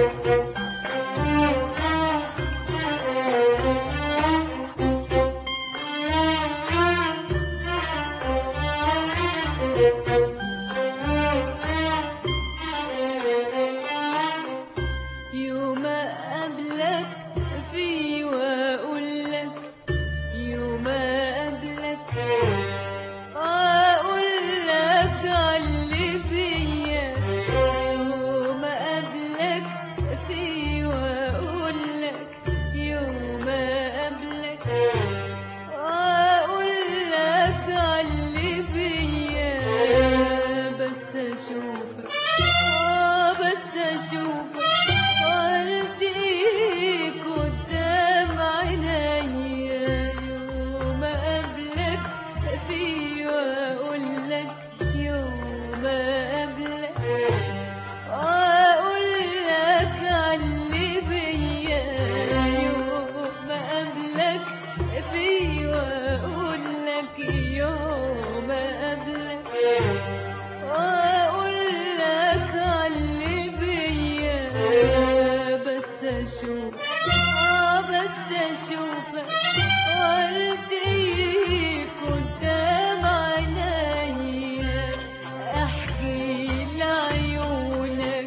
يوم أقابلك فيه وأقول لك يوم أقابلك أقول لك عاللي بيا يوم أقابلك فيه وأقول لك يوم أقابلك أقول لك عاللي بيا بس أشوفك آه بس أشوفك وأرضيك قدام عينيا يوم أقابلك فيه وأقول لك يوم أقابلك أقول لك عاللي بيا يوم أقابلك فيه وأقول لك يوم أقابلك وأقول لك عاللي بيا بس أشوف آه بس أشوفك وأرضيك قدام عينيا أحكي لعيونك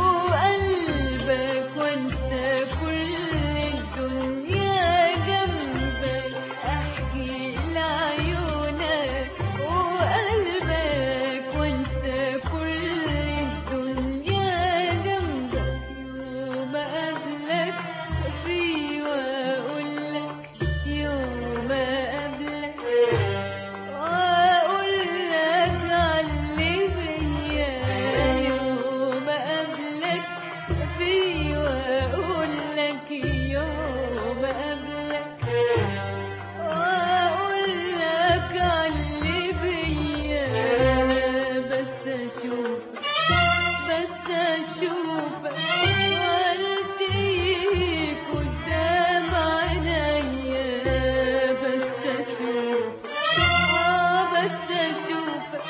وقلبك وأنسى كل الدنيا جنبك أحكي لعيونك وقلبك وأنسى كل الدنيا جنبك يوم أقابلك فيه وأقول لك يوم أقابلك وأقول لك عاللي بيا يوم أقابلك فيه وأقول لك يوم أقابلك وأقول لك عاللي بيا بس أشوفك بس أشوفك وأرضيك قدام عينيا بس أشوفك آه بس أشوفك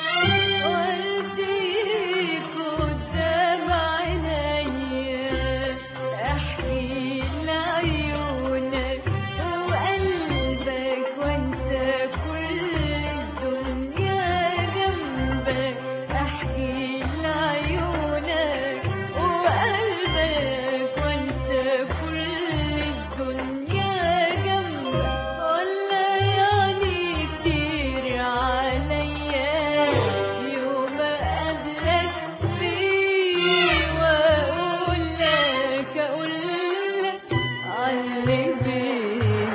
وأرضيك قدام عينيا أحكي لعيونك وقلبك وأنسى كل الدنيا جنبك أحكي لعيونك وقلبك وأنسى كل الدنيا جنبك ولا يعني كتير عليا يوم أقابلك فيه وأقول لك أقول لك عاللي بيا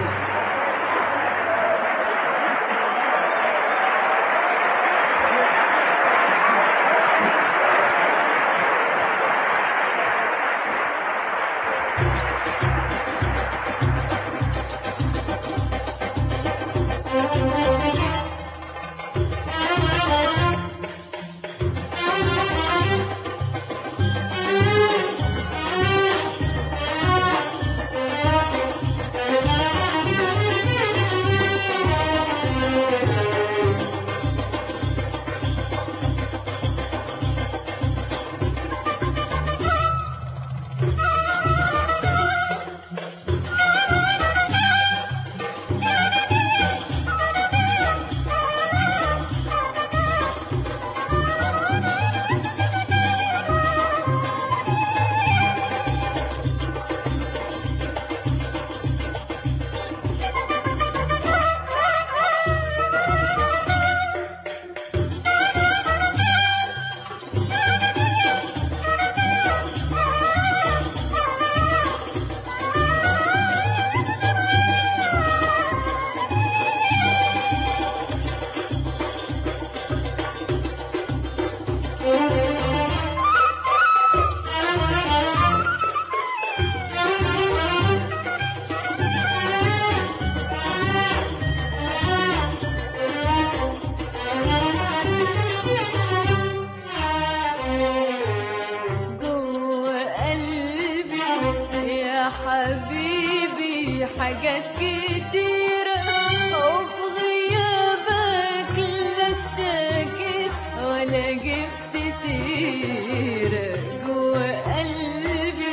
حاجات كتيرة وفي غيابك لا اشتكيت ولا جبت سيرة جوا قلبي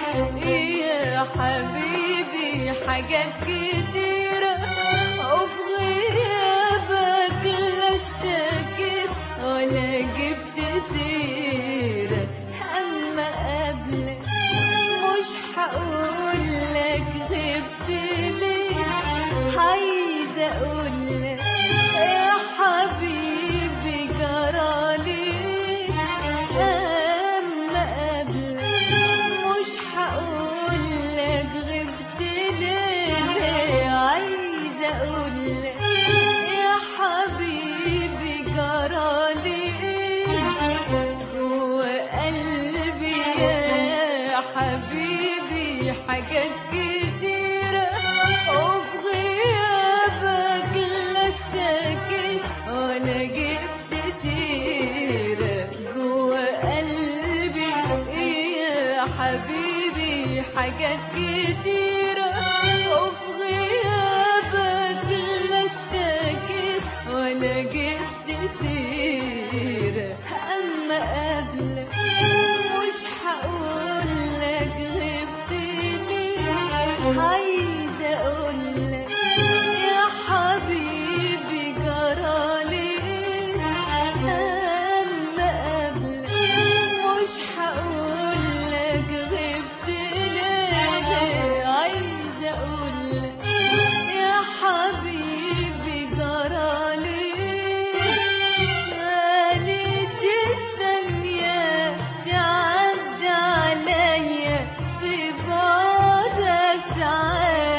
حبيبي حاجات كتيرة وفي غيابك لا اشتكيت ولا جبت سيرة أما قبلك مش هقولك غبت ليه عايزة أقولك يا حبيبي جرالي أما قبلك مش هقولك غبت ليه عايزة أقولك يا حبيبي جرالي وقلبي يا حبيبي حاجات كتيرة وفي غيابك لا اشتكيت ولا جبت سيرة جوا قلبي يا حبيبي حاجات كتيرة وفي غيابك لا اشتكيت ولا جبت سيرة أما قبلك مش هقولك غبت ليه عايزة أقولك يا حبيبي جرالي أما قبلك مش هقولك غبت ليه عايزة أقولك يا حبيبي جرالي كانت الثانية تعدي عليا في بعدك ساعات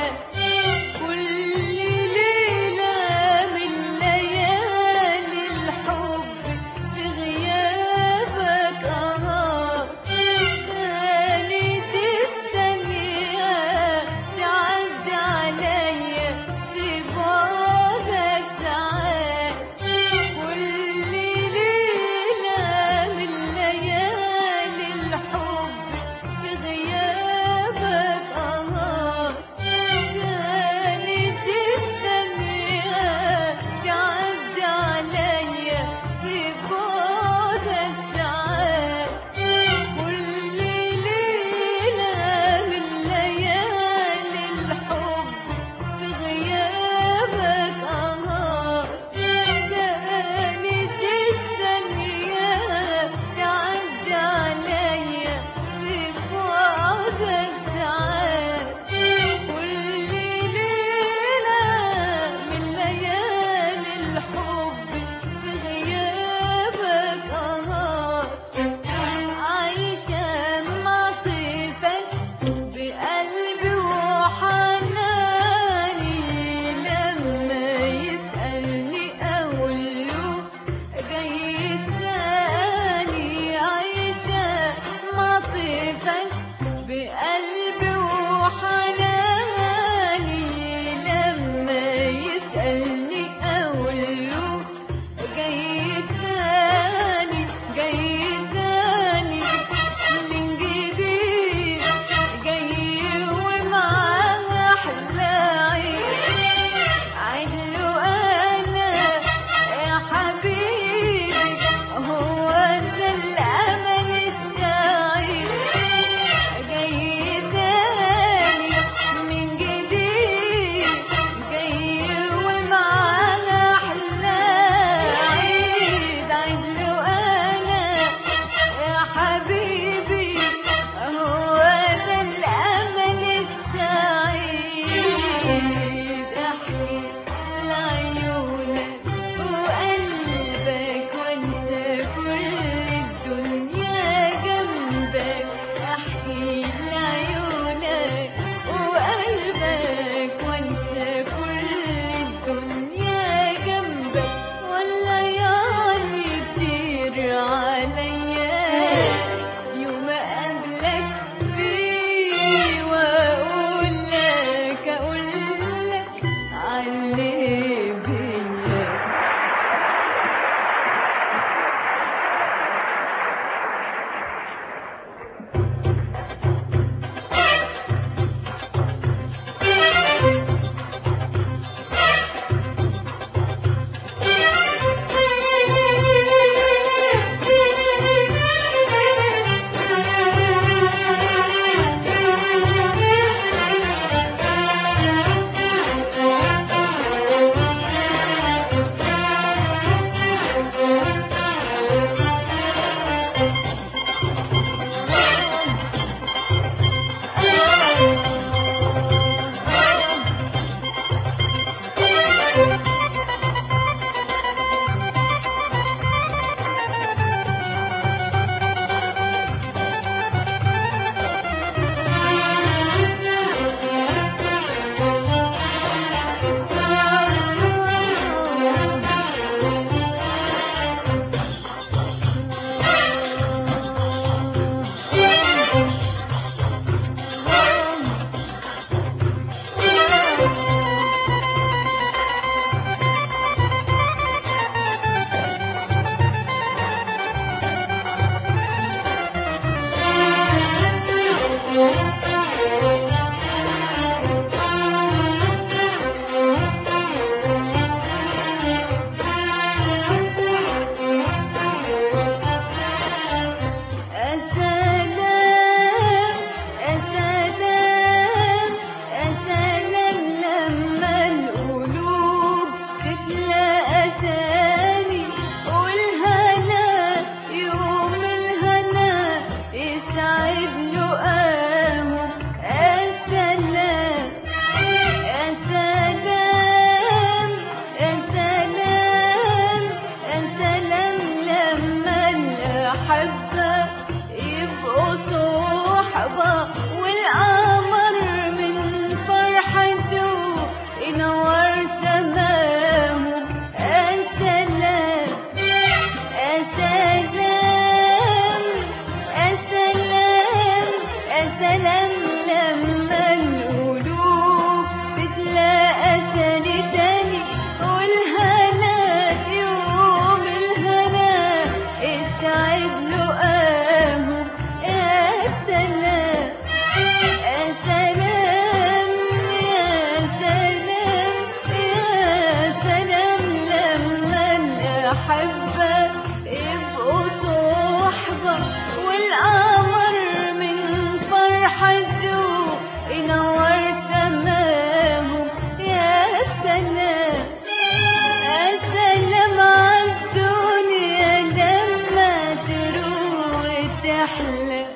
لما القلوب تتلاقى تاني تاني والهنا يوم الهنا اسعد لقاهم يا سلام يا سلام يا سلام يا سلام لما الأحبة يبقوا صحبة والقمر من فرحته ينور سماهم يا سلام يا سلام عالدنيا لما تروح تحلى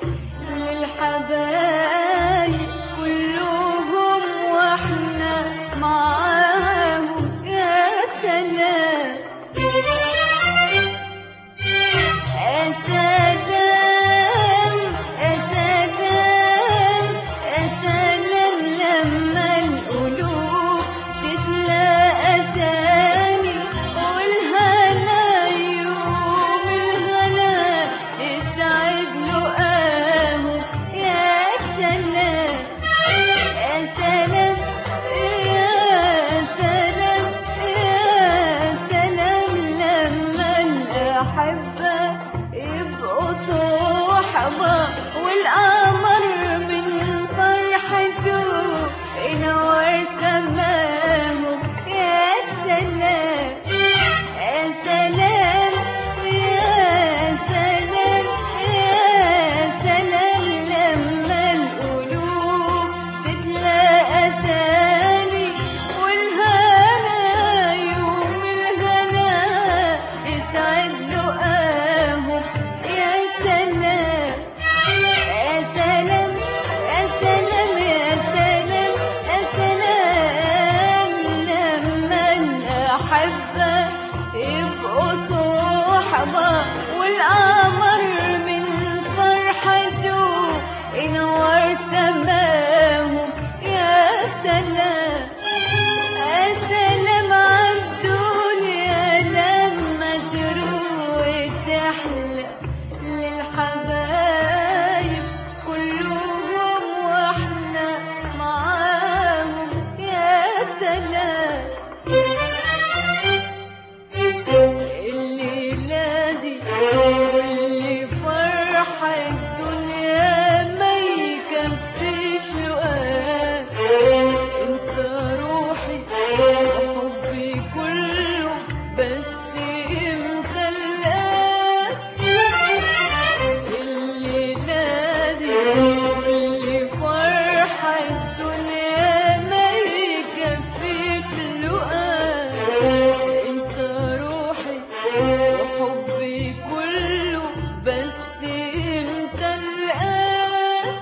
للحبايب كلهم واحنا معاهم يا سلام يا سلام يا سلام يا سلام لما القلوب تتلاقى تاني والهنا يوم الهنا يسعد لقاهم يا سلام يا سلام يا سلام يا سلام لما الأحبة يبقوا صحبة والقمر من فرحته ينور سماهم يا سلام يا سلام يا سلام يا سلام لما القلوب تتلاقى تاني والهنا يوم الهنا يسعد لقاهم يا سلام يا سلام يا سلام يا سلام يا سلام لما الأحبة يبقوا صحبة والقمر من فرحته ينور سماهم يا سلام يا سلام عالدنيا لما تروح تحلى للحبايب كلهم واحنا معاهم يا سلام الليلة دي واللي فرحة الدنيا ما يكفيش لقاك انت روحي وحبي كله بس انت الآن الليلة دي واللي فرحة الدنيا ما يكفيش لقاك انت روحي وحبي كله بس انت الآن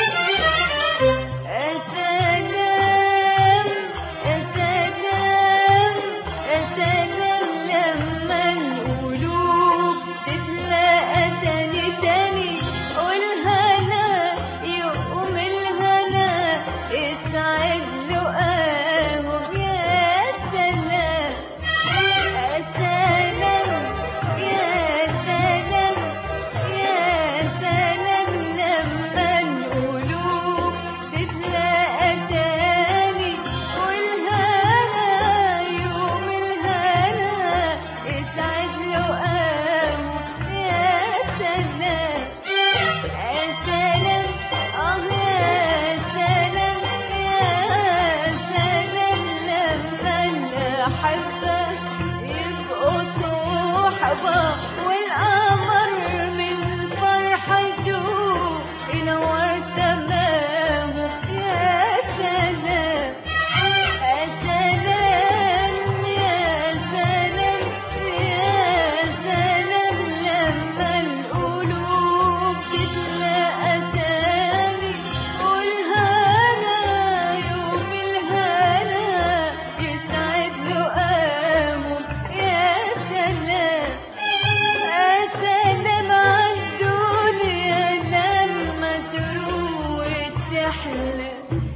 يا سلام يا سلام يا سلام لما القلوب تتلاقى تاني تاني والهنا يقوم الهنا يسعد لقاهم يا سلام يا سلام يا سلام يا سلام لما القلوب تتلاقى تاني والهنا يوم الهنا يسعد لقاهم يا سلام يا سلام اه يا سلام يا سلام لما الأحبة يبقوا صحبة والقمر من فرحته ينور سماهم يا سلام يا سلام يا سلام يا سلام لما القلوب تتلاقى تاني والهنا يوم الهنا يسعد لقاهم يا سلام يا سلام عالدنيا لما تروح تحلى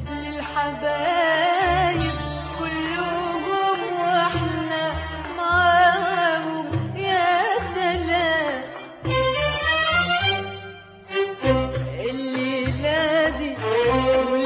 للحبايب كلهم واحنا معاهم يا سلام الليلة دي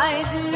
بعد